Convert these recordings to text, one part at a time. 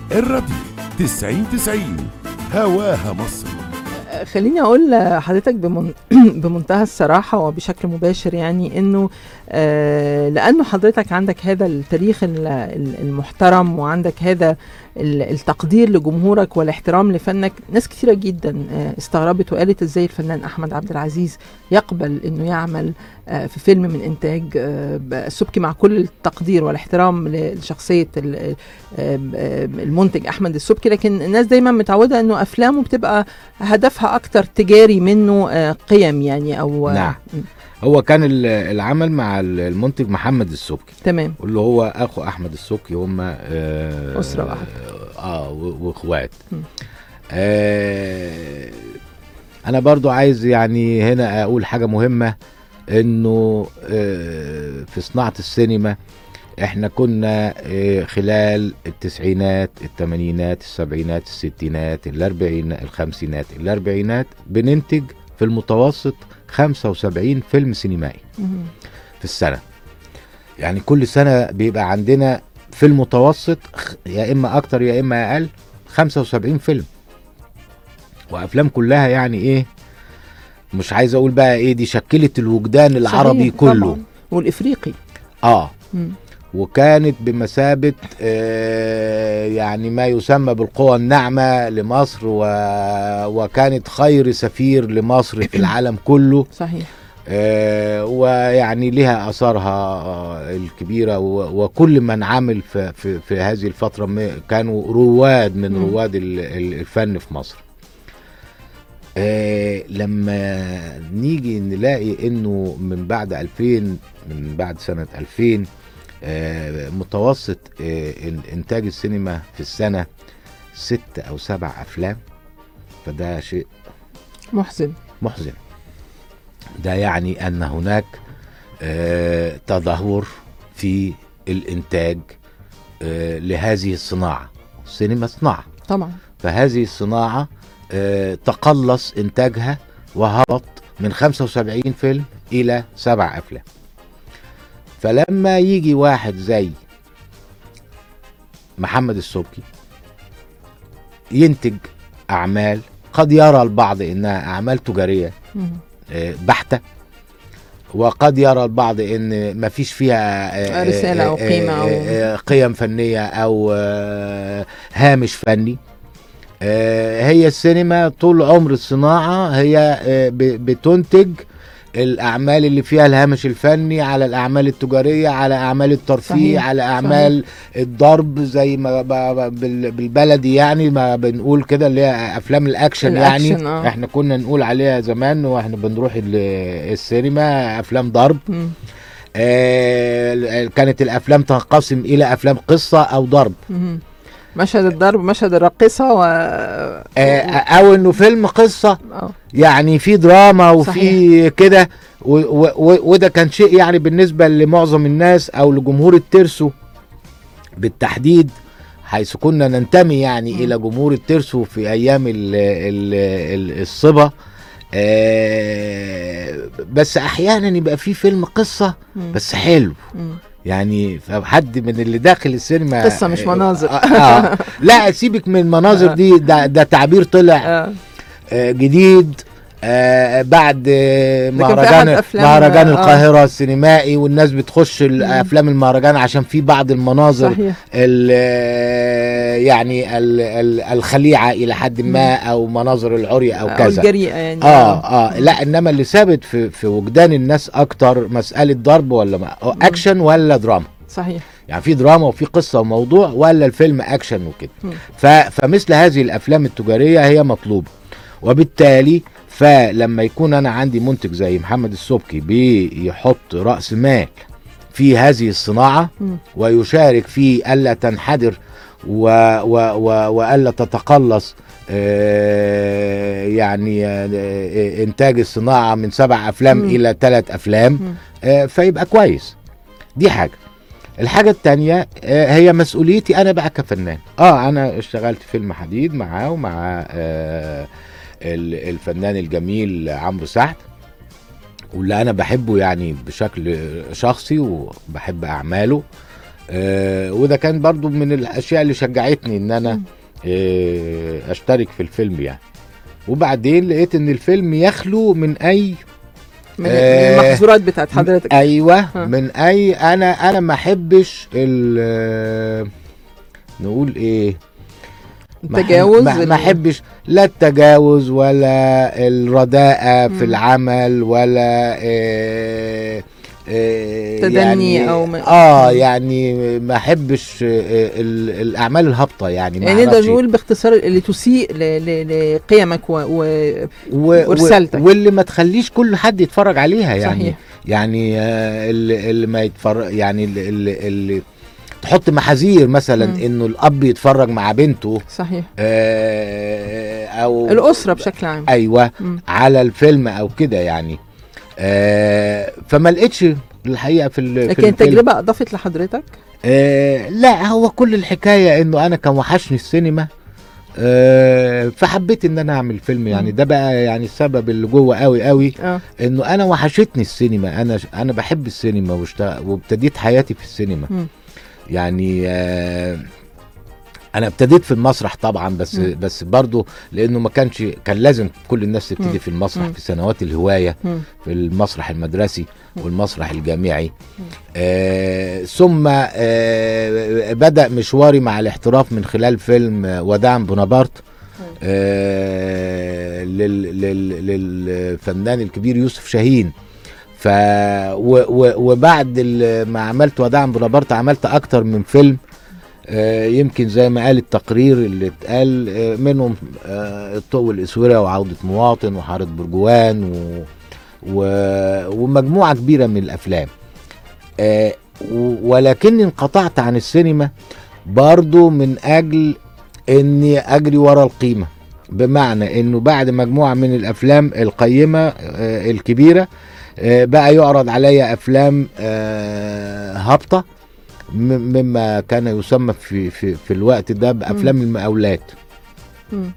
الراديو 90 90 هواها مصر خليني اقول لحضرتك بمن... بمنتهى الصراحه وبشكل مباشر يعني انه آه لانه حضرتك عندك هذا التاريخ ال- ال- المحترم وعندك هذا ال- التقدير لجمهورك والاحترام لفنك ناس كثيره جدا آه استغربت وقالت ازاي الفنان احمد عبد العزيز يقبل انه يعمل آه في فيلم من انتاج آه السبكي مع كل التقدير والاحترام لشخصيه ال- آه، آه، المنتج احمد السبكي لكن الناس دايما متعوده انه افلامه بتبقى هدفها اكتر تجاري منه آه، قيم يعني او نعم. م، هو كان ال- العمل مع المنتج محمد السبكي تمام واللي هو اخو احمد السبكي هم آه أسرة واحدة. اه و- واخوات م. آه انا برضو عايز يعني هنا اقول حاجه مهمه انه آه في صناعه السينما احنا كنا آه خلال التسعينات الثمانينات السبعينات الستينات الاربعينات الخمسينات الاربعينات بننتج في المتوسط 75 فيلم سينمائي مهم. في السنه يعني كل سنه بيبقى عندنا في المتوسط خ- يا اما اكتر يا اما اقل 75 فيلم وافلام كلها يعني ايه مش عايز اقول بقى ايه دي شكلت الوجدان العربي صحيح، كله طبعاً. والافريقي اه مم. وكانت بمثابة آه، يعني ما يسمى بالقوى الناعمة لمصر و... وكانت خير سفير لمصر في العالم كله صحيح آه، ويعني لها اثارها آه، الكبيره و- وكل من عمل في, في, في هذه الفتره م- كانوا رواد من مم. رواد ال- ال- الفن في مصر آه، لما نيجي نلاقي انه من بعد 2000 من بعد سنه 2000 آه، متوسط آه، إن- انتاج السينما في السنه ست او سبع افلام فده شيء محزن محزن ده يعني ان هناك آه، تدهور في الانتاج آه، لهذه الصناعه السينما صناعه طبعا فهذه الصناعه آه، تقلص انتاجها وهبط من 75 فيلم الى سبع افلام فلما يجي واحد زي محمد السبكي ينتج اعمال قد يرى البعض انها اعمال تجاريه مم. آه، بحته وقد يرى البعض ان ما فيش فيها آه، رسالة أو آه، قيمة أو- آه، آه، قيم فنيه او آه، هامش فني آه، هي السينما طول عمر الصناعه هي آه، ب- بتنتج الاعمال اللي فيها الهامش الفني على الاعمال التجاريه على اعمال الترفيه صحيح، على اعمال الضرب زي ما ب- ب- بال- بالبلدي يعني ما بنقول كده اللي هي افلام الاكشن, الأكشن، يعني آه. احنا كنا نقول عليها زمان واحنا بنروح ال- السينما افلام ضرب مم. آه كانت الافلام تنقسم الى افلام قصه او ضرب مم. مشهد الضرب مشهد الراقصه و آه او انه فيلم قصه آه. يعني في دراما وفي كده و- و- و- وده كان شيء يعني بالنسبه لمعظم الناس او لجمهور الترسو بالتحديد حيث كنا ننتمي يعني مم. الى جمهور الترسو في ايام ال ال ال الصبا آه بس احيانا يبقى في فيلم قصه مم. بس حلو مم. يعني حد من اللي داخل السينما قصة مش مناظر. آه آه لا سيبك من المناظر دي ده, ده تعبير طلع آه. آه جديد آه بعد آه لكن في أحد مهرجان أفلام- مهرجان آه. القاهرة السينمائي والناس بتخش الافلام المهرجان عشان في بعض المناظر صحيح ال- آه، يعني ال- ال- الخليعة الى حد ما او مناظر العري او او كذا الجريئه يعني اه اه لا انما اللي ثابت في في وجدان الناس اكتر مساله ضرب ولا ما اكشن ولا دراما صحيح يعني في دراما وفي قصه وموضوع ولا الفيلم اكشن وكده مم. ف فمثل هذه الافلام التجاريه هي مطلوبه وبالتالي فلما يكون انا عندي منتج زي محمد السبكي بيحط راس مال في هذه الصناعه مم. ويشارك في الا تنحدر و و و والا تتقلص آه، يعني آه، انتاج الصناعه من سبع افلام مم. الى ثلاث افلام مم. آه، فيبقى كويس دي حاجه الحاجه التانية آه، هي مسؤوليتي انا بقى كفنان اه انا اشتغلت فيلم حديد معاه ومع آه، ال- الفنان الجميل عمرو سعد واللي انا بحبه يعني بشكل شخصي وبحب اعماله آه وده كان برضو من الاشياء اللي شجعتني ان انا مم. آه اشترك في الفيلم يعني وبعدين لقيت ان الفيلم يخلو من اي من آه، من المحظورات بتاعت حضرتك ايوه ها. من اي انا انا ما احبش ال نقول ايه ما أحب- التجاوز ما ال- ما احبش لا التجاوز ولا الرداءة مم. في العمل ولا آه آه تدني يعني أو ما- اه مم. يعني ما احبش آه، ال- الاعمال الهابطه يعني ما يعني نقدر أعرفش. نقول باختصار اللي تسيء ل- ل- لقيمك و... و... و- ورسالتك. و- واللي ما تخليش كل حد يتفرج عليها يعني صحيح. يعني آه، اللي, اللي ما يتفرج يعني اللي, اللي, اللي تحط محاذير مثلا مم. انه الاب يتفرج مع بنته صحيح آه، او الاسره بشكل عام ايوه مم. على الفيلم او كده يعني آه، فما لقيتش الحقيقه في ال- في لكن الفيلم التجربه اضافت لحضرتك آه لا هو كل الحكايه انه انا كان وحشني السينما آه فحبيت ان انا اعمل فيلم يعني مم. ده بقى يعني السبب اللي جوه قوي قوي اه انه انا وحشتني السينما انا انا بحب السينما واشتغل وابتديت حياتي في السينما مم. يعني آه انا ابتديت في المسرح طبعا بس مم. بس برضه لانه ما كانش كان لازم كل الناس مم. تبتدي في المسرح مم. في سنوات الهوايه مم. في المسرح المدرسي مم. والمسرح الجامعي آه ثم آه بدأ مشواري مع الاحتراف من خلال فيلم آه، وداعا بونابرت آه لل لل للفنان الكبير يوسف شاهين ف و و وبعد ال- ما عملت وداعا بونابرت عملت اكتر من فيلم آه يمكن زي ما قال التقرير اللي اتقال آه منهم آه الطوق والاسوره وعوده مواطن وحاره برجوان و و... ومجموعه كبيره من الافلام آه و- ولكني انقطعت عن السينما برضو من اجل اني اجري ورا القيمه بمعنى انه بعد مجموعه من الافلام القيمه آه الكبيره آه بقى يعرض عليا افلام آه هابطه م- مما كان يسمى في في في الوقت ده بافلام المقاولات مم.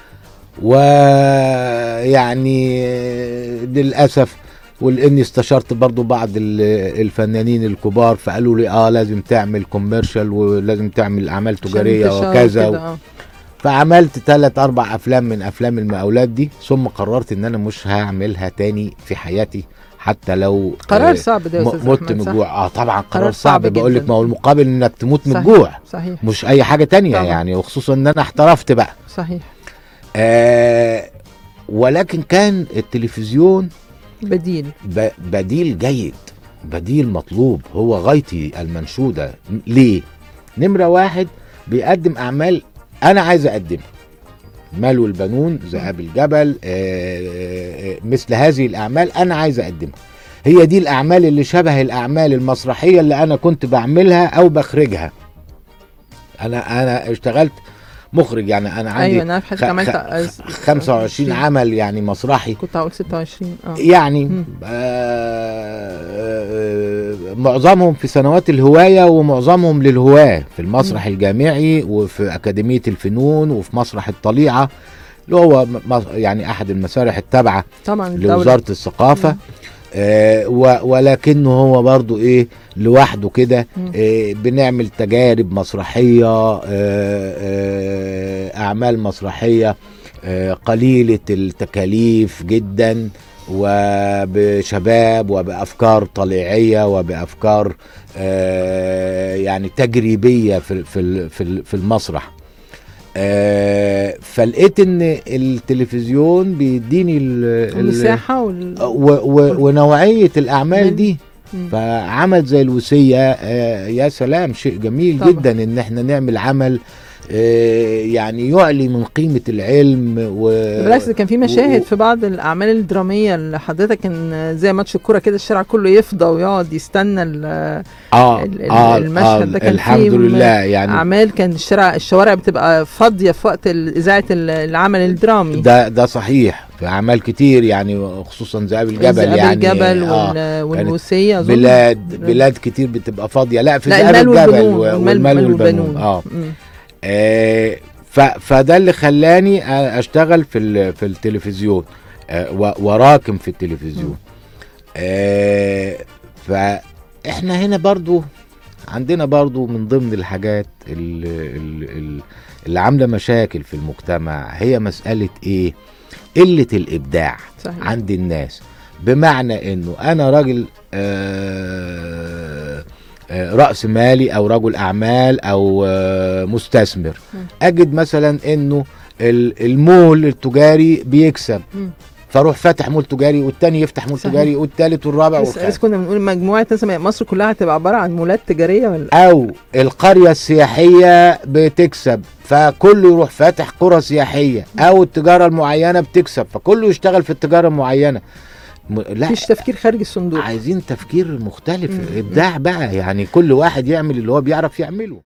ويعني للاسف ولاني استشرت برضو بعض ال- الفنانين الكبار فقالوا لي اه لازم تعمل كوميرشال ولازم تعمل اعمال عشان تجاريه انتشار وكذا وكده، آه. فعملت ثلاث اربع افلام من افلام المقاولات دي ثم قررت ان انا مش هعملها تاني في حياتي حتى لو قرار آه، صعب ده يا م- استاذ مت أحمد، من صح؟ الجوع اه طبعا قرار, قرار صعب, صعب بقول لك جداً. ما هو المقابل انك تموت من صحيح. الجوع صحيح مش اي حاجه تانية طبعاً. يعني وخصوصا ان انا احترفت بقى صحيح آه ولكن كان التلفزيون بديل ب- بديل جيد بديل مطلوب هو غايتي المنشودة ليه نمرة واحد بيقدم أعمال أنا عايز أقدمها مال والبنون ذئاب الجبل آه، آه، مثل هذه الأعمال أنا عايز أقدمها هي دي الأعمال اللي شبه الأعمال المسرحية اللي أنا كنت بعملها أو بخرجها أنا أنا اشتغلت مخرج يعني أنا عندي ايوه انا عارف حضرتك خ- عملت خ- أز- 25 عمل يعني مسرحي كنت هقول 26 اه يعني مم. آه آه، معظمهم في سنوات الهواية ومعظمهم للهواة في المسرح الجامعي وفي أكاديمية الفنون وفي مسرح الطليعة اللي هو م- م- يعني أحد المسارح التابعة طبعا الدولة لوزارة الثقافة مم. آه و- ولكنه هو برضو ايه لوحده كده مم. آه بنعمل تجارب مسرحية آه آه أعمال مسرحية آه قليلة التكاليف جدا وبشباب وبأفكار طليعية وبأفكار آه يعني تجريبية في في ال- في ال- في المسرح آه فلقيت ان التلفزيون بيديني ال- ال- المساحة وال... و و ونوعيه الاعمال من- دي مم. فعمل زي الوصيه آه يا سلام شيء جميل طبعا. جدا ان احنا نعمل عمل آه يعني يعلي من قيمه العلم و بالعكس ده كان في مشاهد و- في بعض الاعمال الدراميه اللي حضرتك كان زي ماتش الكوره كده الشارع كله يفضى ويقعد يستنى ال- اه ال- ال- اه المشهد آه ده كان الحمد فيه لله يعني اعمال كان الشارع الشوارع بتبقى فاضيه في وقت ال- اذاعه ال- العمل الدرامي ده ده صحيح في اعمال كتير يعني خصوصا ذئاب الجبل ذئاب يعني الجبل آه وال- والوصيه أظن. بلاد بلاد كتير بتبقى فاضيه لا في لا ذئاب المال الجبل والبنون و- والمال والبنون اه مم. آه، ف- فده اللي خلاني آه، اشتغل في ال- في التلفزيون آه، و- وراكم في التلفزيون آه، فاحنا هنا برضو عندنا برضو من ضمن الحاجات اللي, اللي, اللي عامله مشاكل في المجتمع هي مساله ايه قله الابداع صحيح عند الناس بمعنى انه انا راجل آه، آه، راس مالي او رجل اعمال او آه، مستثمر م. اجد مثلا انه ال- المول التجاري بيكسب مم. فاروح فاتح مول تجاري والتاني يفتح مول صحيح. تجاري والتالت والرابع بس, والخامس بس كنا بنقول مجموعه مثلا مصر كلها هتبقى عباره عن مولات تجاريه ولا او القريه السياحيه بتكسب فكله يروح فاتح قرى سياحيه او التجاره المعينه بتكسب فكله يشتغل في التجاره المعينه م- لا مفيش تفكير خارج الصندوق عايزين تفكير مختلف مم. ابداع بقى يعني كل واحد يعمل اللي هو بيعرف يعمله